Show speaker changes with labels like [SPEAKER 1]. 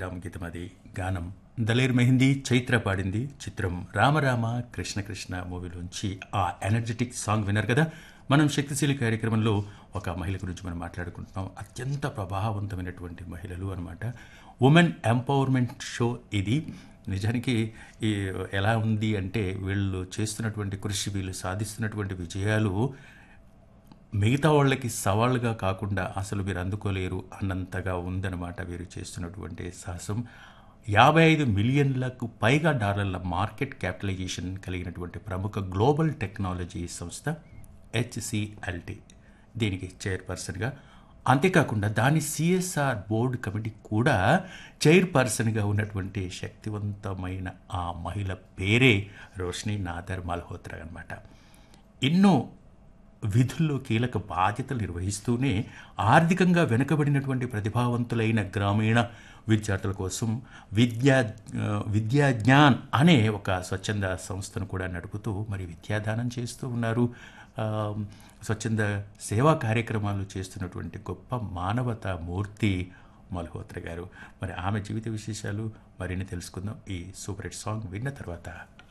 [SPEAKER 1] శ్రీరామ్ గీతం అది గానం దలేర్ మెహిందీ చైత్ర పాడింది చిత్రం రామరామ కృష్ణ కృష్ణ మూవీలోంచి ఆ ఎనర్జెటిక్ సాంగ్ విన్నారు కదా మనం శక్తిశీలి కార్యక్రమంలో ఒక మహిళ గురించి మనం మాట్లాడుకుంటున్నాం అత్యంత ప్రభావవంతమైనటువంటి మహిళలు అనమాట ఉమెన్ ఎంపవర్మెంట్ షో ఇది నిజానికి ఈ ఎలా ఉంది అంటే వీళ్ళు చేస్తున్నటువంటి కృషి వీళ్ళు సాధిస్తున్నటువంటి విజయాలు మిగతా వాళ్ళకి సవాళ్ళుగా కాకుండా అసలు మీరు అందుకోలేరు అన్నంతగా ఉందన్నమాట వీరు చేస్తున్నటువంటి సాహసం యాభై ఐదు మిలియన్లకు పైగా డాలర్ల మార్కెట్ క్యాపిటలైజేషన్ కలిగినటువంటి ప్రముఖ గ్లోబల్ టెక్నాలజీ సంస్థ హెచ్సిఎల్టీ దీనికి చైర్పర్సన్గా అంతేకాకుండా దాని సిఎస్ఆర్ బోర్డు కమిటీ కూడా చైర్పర్సన్గా ఉన్నటువంటి శక్తివంతమైన ఆ మహిళ పేరే రోష్ని నాదర్ మల్హోత్రా అనమాట ఎన్నో విధుల్లో కీలక బాధ్యతలు నిర్వహిస్తూనే ఆర్థికంగా వెనుకబడినటువంటి ప్రతిభావంతులైన గ్రామీణ విద్యార్థుల కోసం విద్యా విద్యాజ్ఞాన్ అనే ఒక స్వచ్ఛంద సంస్థను కూడా నడుపుతూ మరి విద్యాదానం చేస్తూ ఉన్నారు ఆ, స్వచ్ఛంద సేవా కార్యక్రమాలు చేస్తున్నటువంటి గొప్ప మానవతా మూర్తి మల్హోత్ర గారు మరి ఆమె జీవిత విశేషాలు మరిన్ని తెలుసుకుందాం ఈ సూపర్ హిట్ సాంగ్ విన్న తర్వాత